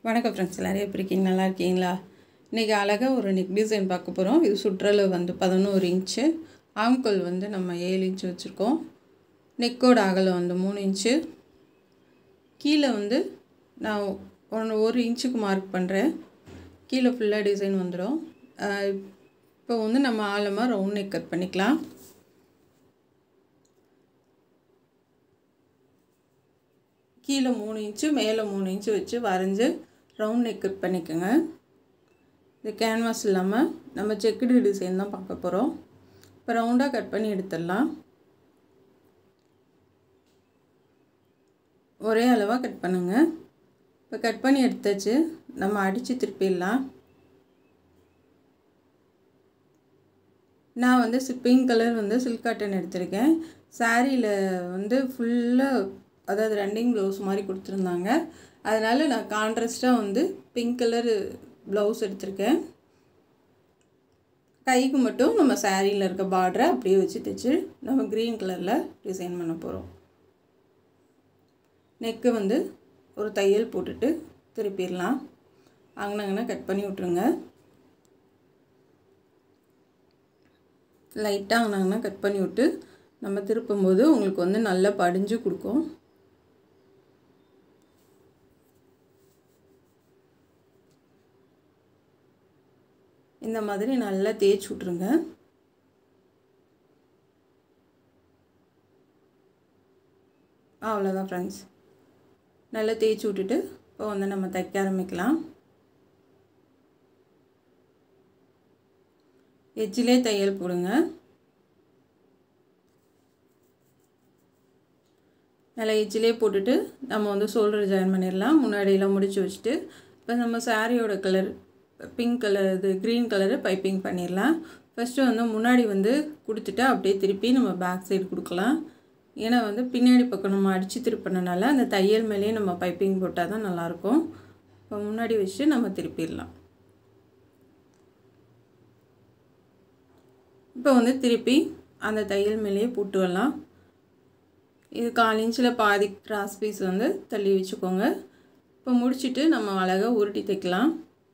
வணக்கம் ஃப்ரெண்ட்ஸ் எல்லோரும் எப்படி இருக்கீங்க நல்லா இருக்கீங்களா இன்றைக்கி அழகாக ஒரு நெக் டிசைன் பார்க்க போகிறோம் இது சுற்றளவு வந்து பதினோரு இன்ச்சு ஆம்கோல் வந்து நம்ம ஏழு இன்ச்சு வச்சுருக்கோம் நெக்கோட அகலம் வந்து மூணு இன்ச்சு கீழே வந்து நான் ஒன்று ஒரு இன்ச்சுக்கு மார்க் பண்ணுறேன் கீழே ஃபுல்லாக டிசைன் வந்துடும் இப்போ வந்து நம்ம ஆழமாக ரவுண்ட் நெக் கட் பண்ணிக்கலாம் கீழே மூணு இன்ச்சு மேலே மூணு இன்ச்சு வச்சு வரைஞ்சி ரவுண்ட் நெக் கட் பண்ணிக்கோங்க இது கேன்வாஸ் இல்லாமல் நம்ம செக்குடு டிசைன் தான் பார்க்க போகிறோம் இப்போ ரவுண்டாக கட் பண்ணி எடுத்துடலாம் ஒரே அளவாக கட் பண்ணுங்கள் இப்போ கட் பண்ணி எடுத்தாச்சு நம்ம அடித்து திருப்பிடலாம் நான் வந்து பிங்க் கலர் வந்து சில்க் காட்டன் எடுத்திருக்கேன் சாரியில் வந்து ஃபுல்லாக அதாவது ரன்னிங் ப்ளவுஸ் மாதிரி கொடுத்துருந்தாங்க அதனால் நான் கான்ட்ராஸ்ட்டாக வந்து பிங்க் கலர் ப்ளவுஸ் எடுத்திருக்கேன் கைக்கு மட்டும் நம்ம சாரியில் இருக்க பார்டரை அப்படியே வச்சு தைச்சு நம்ம க்ரீன் கலரில் டிசைன் பண்ண போகிறோம் நெக்கு வந்து ஒரு தையல் போட்டுட்டு திருப்பிடலாம் அங்கனங்கன்னா கட் பண்ணி விட்ருங்க லைட்டாக அங்கனங்கன்னா கட் பண்ணி விட்டு நம்ம திருப்பும்போது உங்களுக்கு வந்து நல்லா படிஞ்சு கொடுக்கும் இந்த மாதிரி நல்லா தேய்ச்சி விட்ருங்க அவ்வளோதான் ஃப்ரெண்ட்ஸ் நல்லா தேய்ச்சி விட்டுட்டு இப்போ வந்து நம்ம தைக்க ஆரம்பிக்கலாம் எஜ்ஜிலே தையல் போடுங்க நல்லா எஜ்ஜிலே போட்டுட்டு நம்ம வந்து ஷோல்டர் ஜாயின் பண்ணிடலாம் முன்னாடியெல்லாம் முடிச்சு வச்சுட்டு இப்போ நம்ம சாரியோட கலர் பிங்க் கலர் இது க்ரீன் கலரு பைப்பிங் பண்ணிடலாம் ஃபஸ்ட்டு வந்து முன்னாடி வந்து கொடுத்துட்டு அப்படியே திருப்பி நம்ம பேக் சைடு கொடுக்கலாம் ஏன்னா வந்து பின்னாடி பக்கம் நம்ம அடித்து திருப்பினனால அந்த தையல் மேலேயே நம்ம பைப்பிங் போட்டால் தான் நல்லாயிருக்கும் இப்போ முன்னாடி வச்சு நம்ம திருப்பிடலாம் இப்போ வந்து திருப்பி அந்த தையல் மேலேயே போட்டு வரலாம் இது கால் இன்ச்சில் பாதி கிராஸ் பீஸ் வந்து தள்ளி வச்சுக்கோங்க இப்போ முடிச்சுட்டு நம்ம அழகாக உருட்டி தைக்கலாம்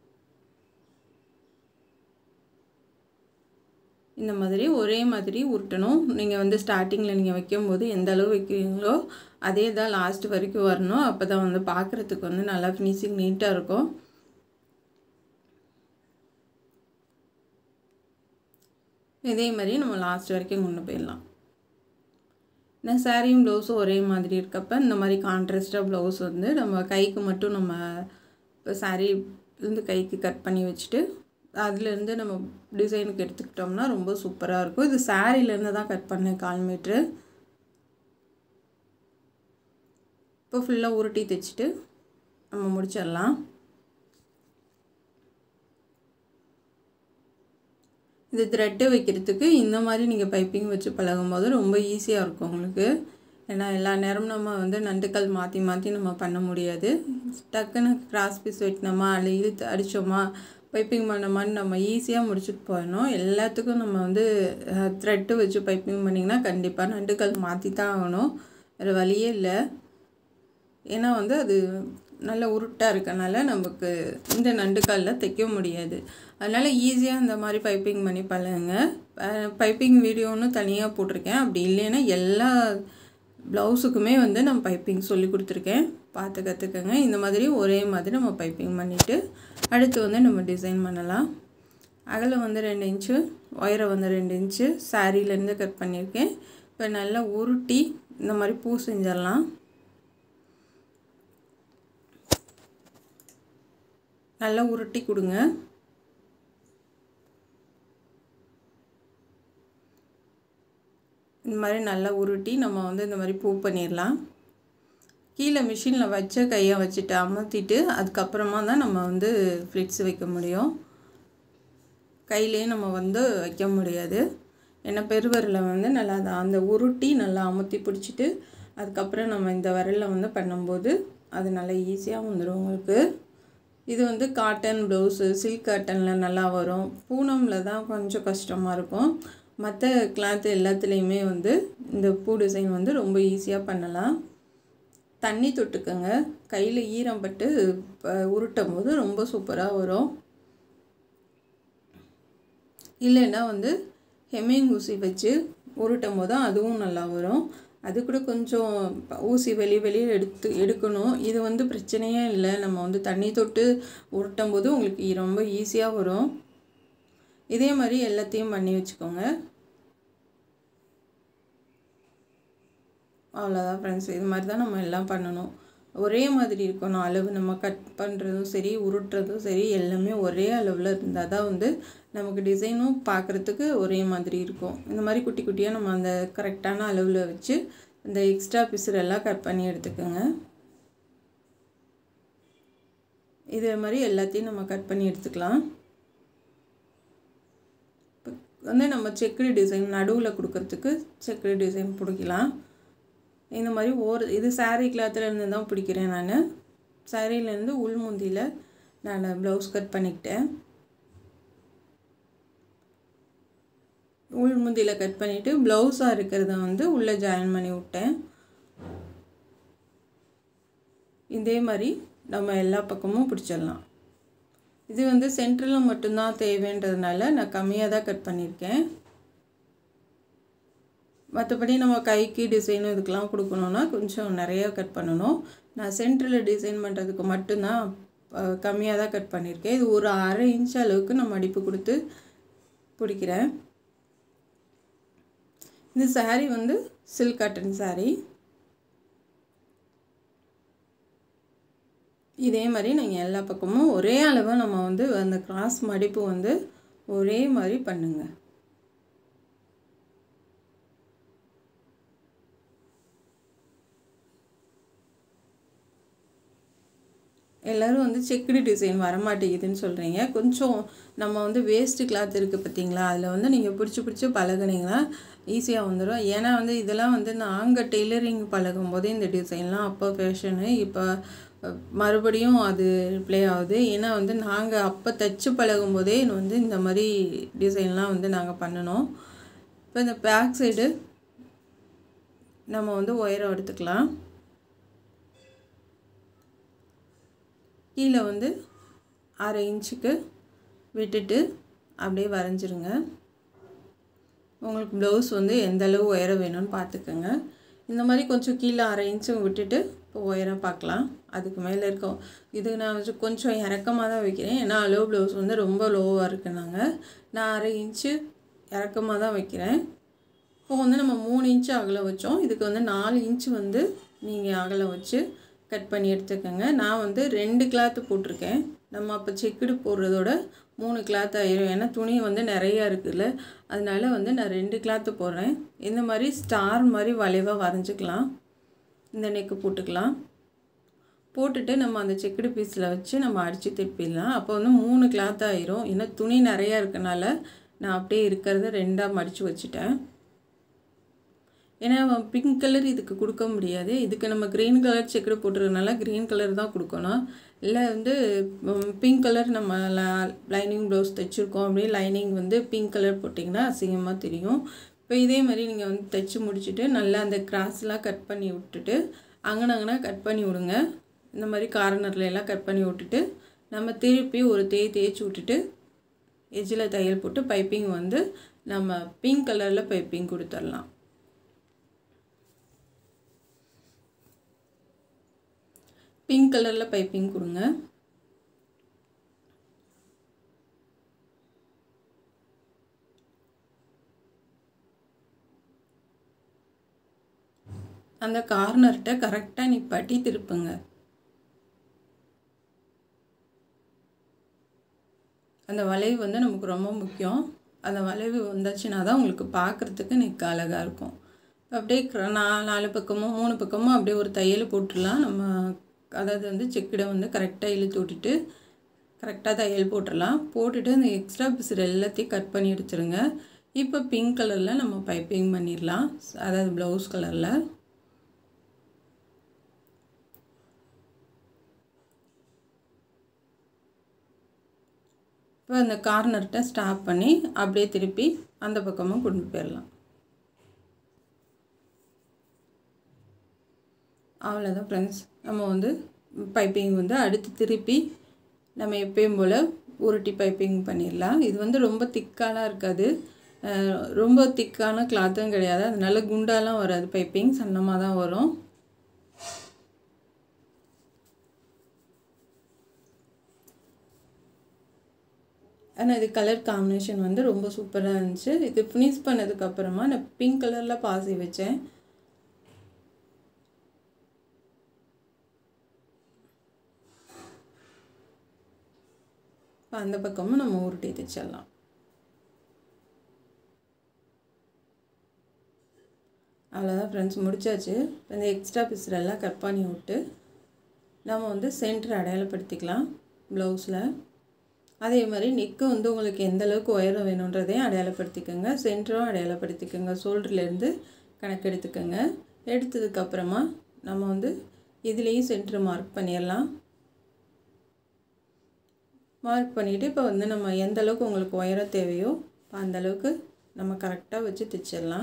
இந்த மாதிரி ஒரே மாதிரி உருட்டணும் நீங்கள் வந்து ஸ்டார்டிங்கில் நீங்கள் வைக்கும்போது எந்த அளவு வைக்கிறீங்களோ அதே தான் லாஸ்ட் வரைக்கும் வரணும் அப்போ தான் வந்து பார்க்குறதுக்கு வந்து நல்லா ஃபினிஷிங் நீட்டாக இருக்கும் இதே மாதிரி நம்ம லாஸ்ட் வரைக்கும் கொண்டு போயிடலாம் நான் சாரியும் ப்ளவுஸும் ஒரே மாதிரி இருக்கப்போ இந்த மாதிரி கான்ட்ராஸ்டாக ப்ளவுஸ் வந்து நம்ம கைக்கு மட்டும் நம்ம இப்போ சாரீ இருந்து கைக்கு கட் பண்ணி வச்சுட்டு அதுலேருந்து நம்ம டிசைனுக்கு எடுத்துக்கிட்டோம்னா ரொம்ப சூப்பராக இருக்கும் இது சாரீலேருந்து தான் கட் பண்ணேன் கால் மீட்ரு இப்போ ஃபுல்லாக உருட்டி தைச்சிட்டு நம்ம முடிச்சிடலாம் இது த்ரெட்டு வைக்கிறதுக்கு இந்த மாதிரி நீங்கள் பைப்பிங் வச்சு பழகும்போது ரொம்ப ஈஸியாக இருக்கும் உங்களுக்கு ஏன்னா எல்லா நேரமும் நம்ம வந்து நண்டுக்கல் மாற்றி மாற்றி நம்ம பண்ண முடியாது டக்குன்னு கிராஸ் பீஸ் வெட்டினோமா அல்ல இழுத்து அடித்தோமா பைப்பிங் பண்ணோமான்னு நம்ம ஈஸியாக முடிச்சுட்டு போயிடணும் எல்லாத்துக்கும் நம்ம வந்து த்ரெட்டு வச்சு பைப்பிங் பண்ணிங்கன்னா கண்டிப்பாக நண்டுக்கல் மாற்றி தான் ஆகணும் வேறு வழியே இல்லை ஏன்னா வந்து அது நல்ல உருட்டாக இருக்கனால நமக்கு இந்த நண்டுக்கல்லில் தைக்க முடியாது அதனால் ஈஸியாக இந்த மாதிரி பைப்பிங் பண்ணி பழகுங்க பைப்பிங் வீடியோன்னு தனியாக போட்டிருக்கேன் அப்படி இல்லைன்னா எல்லா ப்ளவுஸுக்குமே வந்து நம்ம பைப்பிங் சொல்லி கொடுத்துருக்கேன் பார்த்து கற்றுக்கங்க இந்த மாதிரி ஒரே மாதிரி நம்ம பைப்பிங் பண்ணிவிட்டு அடுத்து வந்து நம்ம டிசைன் பண்ணலாம் அகலம் வந்து ரெண்டு இன்ச்சு ஒயரை வந்து ரெண்டு இன்ச்சு சாரீலேருந்து கட் பண்ணியிருக்கேன் இப்போ நல்லா உருட்டி இந்த மாதிரி பூ செஞ்சிடலாம் நல்லா உருட்டி கொடுங்க இந்த மாதிரி நல்லா உருட்டி நம்ம வந்து இந்த மாதிரி பூ பண்ணிடலாம் கீழே மிஷினில் வச்ச கையை வச்சுட்டு அமர்த்திட்டு அதுக்கப்புறமா தான் நம்ம வந்து ஃப்ளிட்ஸ் வைக்க முடியும் கையிலே நம்ம வந்து வைக்க முடியாது ஏன்னா பெருவரில் வந்து நல்லா அந்த உருட்டி நல்லா அமுத்தி பிடிச்சிட்டு அதுக்கப்புறம் நம்ம இந்த விரலில் வந்து பண்ணும்போது அது நல்லா ஈஸியாக வந்துடும் உங்களுக்கு இது வந்து காட்டன் ப்ளவுஸு சில்க் காட்டனில் நல்லா வரும் பூனமில் தான் கொஞ்சம் கஷ்டமாக இருக்கும் மற்ற கிளாத் எல்லாத்துலேயுமே வந்து இந்த பூ டிசைன் வந்து ரொம்ப ஈஸியாக பண்ணலாம் தண்ணி தொட்டுக்கோங்க கையில் ஈரம் பட்டு ப- உருட்டும் போது ரொம்ப சூப்பராக வரும் இல்லைன்னா வந்து ஹெம்மிங் ஊசி வச்சு உருட்டும் போது அதுவும் நல்லா வரும் அது கூட கொஞ்சம் ப- ஊசி வெளி வெளியே எடுத்து எடுக்கணும் இது வந்து பிரச்சனையே இல்லை நம்ம வந்து தண்ணி தொட்டு உருட்டும் போது உங்களுக்கு ஈ- ரொம்ப ஈஸியாக வரும் இதே மாதிரி எல்லாத்தையும் பண்ணி வச்சுக்கோங்க அவ்வளோதான் ஃப்ரெண்ட்ஸ் இது மாதிரி தான் நம்ம எல்லாம் பண்ணணும் ஒரே மாதிரி இருக்கணும் அளவு நம்ம கட் பண்ணுறதும் சரி உருட்டுறதும் சரி எல்லாமே ஒரே அளவில் இருந்தால் தான் வந்து நமக்கு டிசைனும் பார்க்குறதுக்கு ஒரே மாதிரி இருக்கும் இந்த மாதிரி குட்டி குட்டியாக நம்ம அந்த கரெக்டான அளவில் வச்சு இந்த எக்ஸ்ட்ரா பிசுறெல்லாம் கட் பண்ணி எடுத்துக்கோங்க இதே மாதிரி எல்லாத்தையும் நம்ம கட் பண்ணி எடுத்துக்கலாம் இப்ப வந்து நம்ம செக்குடு டிசைன் நடுவில் கொடுக்கறதுக்கு செக்குடு டிசைன் பிடிக்கலாம் இந்த மாதிரி ஒரு இது saree clothல இருந்து தான் பிடிக்கிறேன் நான் சாரீலேருந்து உள்முந்தியில் நான் ப்ளவுஸ் கட் பண்ணிக்கிட்டேன் உள்முந்தியில் கட் பண்ணிவிட்டு ப்ளவுஸாக இருக்கிறத வந்து உள்ளே ஜாயின் பண்ணி விட்டேன் இதே மாதிரி நம்ம எல்லா பக்கமும் பிடிச்சிடலாம் இது வந்து சென்டரில் மட்டும்தான் தேவைன்றதுனால நான் கம்மியாக தான் கட் பண்ணியிருக்கேன் மற்றபடி நம்ம கைக்கு டிசைன் இதுக்கெலாம் கொடுக்கணுன்னா கொஞ்சம் நிறைய கட் பண்ணணும் நான் சென்டரில் டிசைன் பண்ணுறதுக்கு மட்டும்தான் கம்மியாக தான் கட் பண்ணியிருக்கேன் இது ஒரு அரை இன்ச் அளவுக்கு நான் மடிப்பு கொடுத்து பிடிக்கிறேன் இந்த saree வந்து சில்க் காட்டன் saree இதே மாதிரி நீங்கள் எல்லா பக்கமும் ஒரே அளவாக நம்ம வந்து அந்த கிராஸ் மடிப்பு வந்து ஒரே மாதிரி பண்ணுங்க எல்லோரும் வந்து செக்குடு டிசைன் வரமாட்டேங்குதுன்னு சொல்கிறீங்க கொஞ்சம் நம்ம வந்து வேஸ்ட்டு கிளாத் இருக்குது பார்த்தீங்களா அதில் வந்து நீங்கள் பிடிச்சி பிடிச்சி பழகுனீங்கன்னா ஈஸியாக வந்துடும் ஏன்னா வந்து இதெல்லாம் வந்து நாங்கள் டெய்லரிங் பழகும் போது இந்த டிசைன்லாம் அப்போ ஃபேஷனு இப்போ அஹ், மறுபடியும் அது ப்ளே ஆகுது ஏன்னா வந்து நாங்கள் அப்போ தைச்சு பழகும் போதே வந்து இந்த மாதிரி டிசைன்லாம் வந்து நாங்கள் பண்ணினோம் இப்போ இந்த பேக் சைடு நம்ம வந்து ஒயரம் எடுத்துக்கலாம் கீழே வந்து அரை இன்ச்சுக்கு விட்டுட்டு அப்படியே வரைஞ்சிருங்க உங்களுக்கு ப்ளவுஸ் வந்து எந்த அளவு உயரம் வேணும்னு பார்த்துக்கோங்க இந்த மாதிரி கொஞ்சம் கீழே அரை இன்ச்சு விட்டுட்டு இப்போ உயரம் பார்க்கலாம் அதுக்கு மேலே இருக்கும் இது நான் வந்து கொஞ்சம் இறக்கமாக தான் வைக்கிறேன் ஏன்னா அளவு ப்ளவுஸ் வந்து ரொம்ப லோவாக இருக்குனாங்க நான் அரை இன்ச்சு இறக்கமாக தான் வைக்கிறேன் இப்போ வந்து நம்ம மூணு இன்ச்சு அகலம் வச்சோம் இதுக்கு வந்து நாலு இன்ச்சு வந்து நீங்கள் அகலம் வச்சு கட் பண்ணி எடுத்துக்கோங்க நான் வந்து ரெண்டு கிளாத்து போட்டிருக்கேன் நம்ம அப்போ செக்குடு போடுறதோட மூணு கிளாத் ஆயிரும் ஏன்னா துணி வந்து நிறையா இருக்குல்ல அதனால வந்து நான் ரெண்டு கிளாத்து போடுறேன் இந்த மாதிரி ஸ்டார் மாதிரி வளைவாக வரைஞ்சிக்கலாம் இந்த நெக்கு போட்டுக்கலாம் போட்டுட்டு நம்ம அந்த செக்குடு பீஸில் வச்சு நம்ம அடித்து திருப்பிடலாம் அப்போ வந்து மூணு கிளாத் ஆயிரும் ஏன்னா துணி நிறையா இருக்கனால நான் அப்படியே இருக்கிறத ரெண்டாக மடித்து வச்சுட்டேன் ஏன்னா பிங்க் கலர் இதுக்கு கொடுக்க முடியாது இதுக்கு நம்ம க்ரீன் கலர் செக்குடு போட்டுறதுனால க்ரீன் கலர் தான் கொடுக்கணும் இல்லை வந்து பிங்க் கலர் நம்ம லைனிங் ப்ளவுஸ் தைச்சிருக்கோம் அப்படியே லைனிங் வந்து பிங்க் கலர் போட்டிங்கன்னா அசிங்கமாக தெரியும் இப்போ இதே மாதிரி நீங்கள் வந்து தைச்சி முடிச்சுட்டு நல்லா அந்த கிராஸ்லாம் கட் பண்ணி விட்டுட்டு அங்கனங்கன்னா கட் பண்ணி விடுங்க இந்த மாதிரி கார்னர்ல எல்லாம் கட் பண்ணி விட்டுட்டு நம்ம திருப்பி ஒரு தேய் தேய்ச்சி விட்டுட்டு எஜ்ஜில் தையல் போட்டு பைப்பிங் வந்து நம்ம பிங்க் கலரில் பைப்பிங் கொடுத்துடலாம் பிங்க் கலரில் பைப்பிங் கொடுங்க அந்த கார்னர்கிட்ட கரெக்டாக நிப்பாட்டி திருப்புங்க அந்த வளைவு வந்து நமக்கு ரொம்ப முக்கியம் அந்த வளைவு வந்துச்சுன்னா தான் உங்களுக்கு பார்க்குறதுக்கு நெக் அழகாக இருக்கும் அப்படியே க்ர- நா நாலு பக்கமும் மூணு பக்கமும் அப்படியே ஒரு தையல் போட்டுடலாம் நம்ம அதாவது வந்து செக்கிடை வந்து கரெக்டாக இழுத்து விட்டுட்டு கரெக்டாக தையல் போட்டுடலாம் போட்டுட்டு அந்த எக்ஸ்ட்ரா பிசுறு எல்லாத்தையும் கட் பண்ணி எடுத்துருங்க இப்போ பிங்க் கலரில் நம்ம பைப்பிங் பண்ணிடலாம் அதாவது ப்ளவுஸ் கலரில் இப்போ அந்த கார்னர்கிட்ட ஸ்டாப் பண்ணி அப்படியே திருப்பி அந்த பக்கமும் கொண்டு போயிடலாம் அவ்வளோதான் ஃப்ரெண்ட்ஸ் நம்ம வந்து பைப்பிங் வந்து அடுத்து திருப்பி நம்ம எப்பயும் போல் உருட்டி பைப்பிங் பண்ணிடலாம் இது வந்து ரொம்ப திக்காலாம் இருக்காது அஹ் ரொம்ப திக்கான கிளாத்தும் கிடையாது அதனால குண்டாலாம் வராது பைப்பிங் சன்னமாக தான் வரும் ஆனால் இது கலர் காம்பினேஷன் வந்து ரொம்ப சூப்பராக இருந்துச்சு இது ஃபினிஷ் பண்ணதுக்கப்புறமா நான் பிங்க் கலரில் பாசி வச்சேன் இப்போ அந்த பக்கமும் நம்ம உருட்டி தைச்சிடலாம் அவ்வளோதான் ஃப்ரெண்ட்ஸ் முடிச்சாச்சு இந்த எக்ஸ்ட்ரா பீஸ்லெல்லாம் கட் பண்ணி விட்டு நம்ம வந்து சென்டர் அடையாளப்படுத்திக்கலாம் ப்ளவுஸில் அதே மாதிரி நெக்கு வந்து உங்களுக்கு எந்த அளவுக்கு உயரம் வேணுன்றதையும் அடையாளப்படுத்திக்கோங்க சென்டரும் அடையாளப்படுத்திக்கோங்க ஷோல்டர்லேருந்து கணக்கு எடுத்துக்கோங்க எடுத்ததுக்கப்புறமா நம்ம வந்து இதுலேயும் சென்டர் மார்க் பண்ணிடலாம் மார்க் பண்ணிவிட்டு இப்போ வந்து நம்ம எந்த அளவுக்கு உங்களுக்கு உயரம் தேவையோ இப்போ அந்த அளவுக்கு நம்ம கரெக்டாக வச்சு தைச்சிடலாம்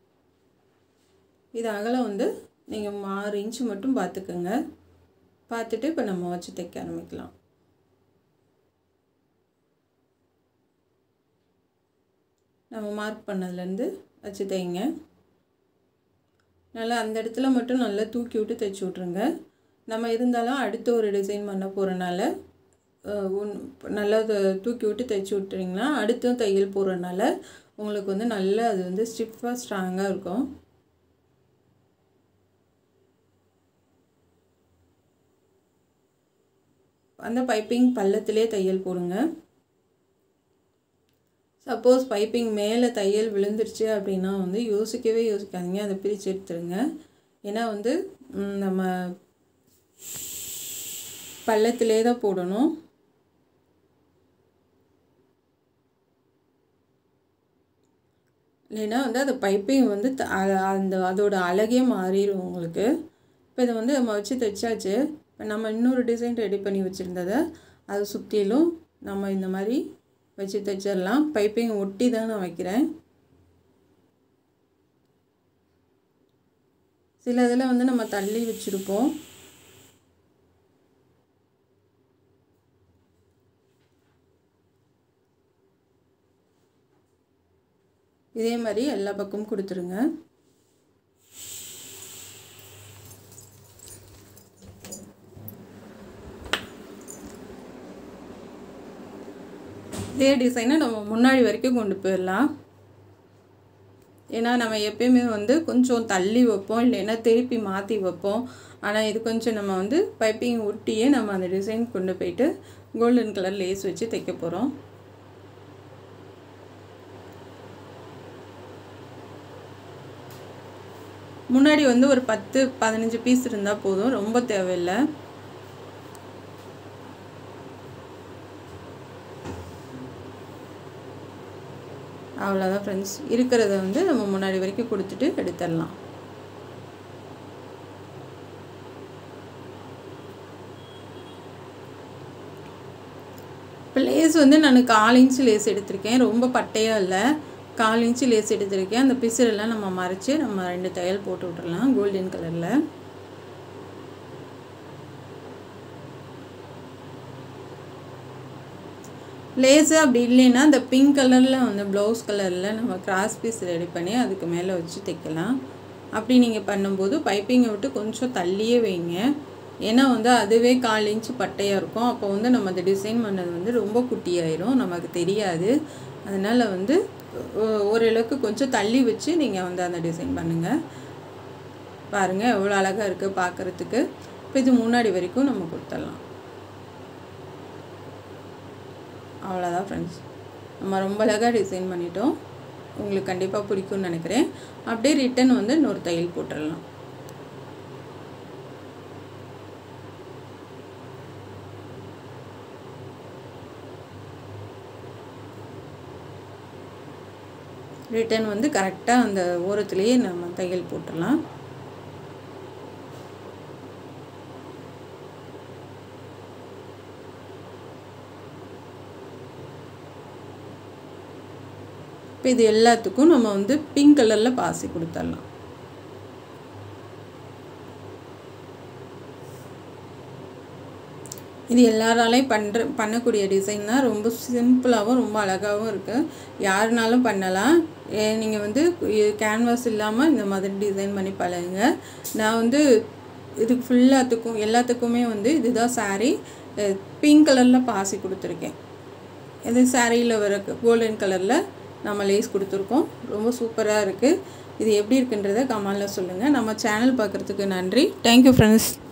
இது அகலம் வந்து நீங்கள் ஆறு இன்ச்சு மட்டும் பார்த்துக்கோங்க பார்த்துட்டு இப்போ நம்ம வச்சு தைக்க ஆரம்பிக்கலாம் நம்ம மார்க் பண்ணதுலேருந்து வச்சு தைங்க நல்லா அந்த இடத்துல மட்டும் நல்லா தூக்கி விட்டு தைச்சி விட்ருங்க நம்ம இருந்தாலும் அடுத்து ஒரு டிசைன் பண்ண போகிறனால நல்லா தூக்கி விட்டு தைச்சி விட்டுறீங்கன்னா அடுத்தும் தையல் போடுறனால உங்களுக்கு வந்து நல்லா அது வந்து ஸ்டிஃபாக ஸ்ட்ராங்காக இருக்கும் அந்த பைப்பிங் பள்ளத்திலே தையல் போடுங்க சப்போஸ் பைப்பிங் மேலே தையல் விழுந்துருச்சு அப்படின்னா வந்து யோசிக்கவே யோசிக்காதீங்க அதை பிரித்து எடுத்துருங்க ஏன்னா வந்து நம்ம பள்ளத்திலே தான் போடணும் இல்லைன்னா வந்து அந்த பைப்பிங் வந்து அந்த அதோட அழகே மாறிடும் உங்களுக்கு இப்போ இதை வந்து நம்ம வச்சு தைச்சாச்சு இப்போ நம்ம இன்னொரு டிசைன் ரெடி பண்ணி வச்சுருந்ததை அதை சுற்றிலும் நம்ம இந்த மாதிரி வச்சு தைச்சிடலாம் பைப்பிங் ஒட்டி தான் நான் வைக்கிறேன் சில இதில் வந்து நம்ம தள்ளி வச்சுருப்போம் இதே மாதிரி எல்லா பக்கமும் கொடுத்துருங்க இதே டிசைனை நம்ம முன்னாடி வரைக்கும் கொண்டு போயிடலாம் ஏன்னா நம்ம எப்பயுமே வந்து கொஞ்சம் தள்ளி வைப்போம் இல்லைன்னா திருப்பி மாற்றி வைப்போம் ஆனால் இது கொஞ்சம் நம்ம வந்து பைப்பிங் ஒட்டியே நம்ம அந்த டிசைன் கொண்டு போயிட்டு கோல்டன் கலர் லேஸ் வச்சு தைக்க போகிறோம் முன்னாடி வந்து ஒரு பத்து பதினஞ்சு பீஸ் இருந்தால் போதும் ரொம்ப தேவையில்லை அவ்வளோதான் ஃப்ரெண்ட்ஸ் இருக்கிறத வந்து நம்ம முன்னாடி வரைக்கும் கொடுத்துட்டு எடுத்துடலாம் இப்போ லேஸ் வந்து நான் கால் இன்ச்சு லேஸ் எடுத்திருக்கேன் ரொம்ப பட்டையாக இல்லை கால் இன்ச்சு லேஸ் எடுத்திருக்கேன் அந்த பிசுரெல்லாம் நம்ம மறைச்சி நம்ம ரெண்டு தையல் போட்டு விட்டுறலாம் கோல்டன் கலரில் லேஸு அப்படி இல்லைன்னா இந்த பிங்க் கலரில் வந்து ப்ளவுஸ் கலரில் நம்ம கிராஸ் பீஸ் ரெடி பண்ணி அதுக்கு மேலே வச்சு தைக்கலாம் அப்படி நீங்கள் பண்ணும்போது பைப்பிங்கை விட்டு கொஞ்சம் தள்ளியே வைங்க ஏன்னா வந்து அதுவே கால் இன்ச்சு பட்டையாக இருக்கும் அப்போ வந்து நம்ம அந்த டிசைன் பண்ணது வந்து ரொம்ப குட்டியாயிரும் நமக்கு தெரியாது அதனால் வந்து ஓரளவுக்கு கொஞ்சம் தள்ளி வச்சு நீங்கள் வந்து அந்த டிசைன் பண்ணுங்கள் பாருங்கள் எவ்வளோ அழகாக இருக்குது பார்க்குறதுக்கு இப்போ இது முன்னாடி வரைக்கும் நம்ம கொடுத்துடலாம் அவ்வளோதான் ஃப்ரெண்ட்ஸ் நம்ம ரொம்ப அழகாக டிசைன் பண்ணிட்டோம் உங்களுக்கு கண்டிப்பாக பிடிக்கும்னு நினைக்கிறேன் அப்படியே ரிட்டன் வந்து இன்னொரு தையல் போட்டுடலாம் ரிட்டன் வந்து கரெக்டாக அந்த ஓரத்துலேயே நம்ம தையல் போட்டுடலாம் இப்போ இது எல்லாத்துக்கும் நம்ம வந்து பிங்க் கலரில் பாசி கொடுத்துடலாம் இது எல்லாராலையும் பண்ணுற பண்ணக்கூடிய டிசைன் தான் ரொம்ப சிம்பிளாகவும் ரொம்ப அழகாகவும் இருக்குது யாருனாலும் பண்ணலாம் நீங்கள் வந்து கேன்வாஸ் இல்லாமல் இந்த மாதிரி டிசைன் பண்ணி பழகுங்க நான் வந்து இதுக்கு ஃபுல்லாத்துக்கும் எல்லாத்துக்குமே வந்து இதுதான் saree பிங்க் கலரில் பாசி கொடுத்துருக்கேன் இது சாரியில் வர கோல்டன் கலரில் நம்ம லேஸ் கொடுத்துருக்கோம் ரொம்ப சூப்பராக இருக்குது இது எப்படி இருக்குன்றதை கமெண்டில் சொல்லுங்கள் நம்ம சேனல் பார்க்குறதுக்கு நன்றி தேங்க்யூ ஃப்ரெண்ட்ஸ்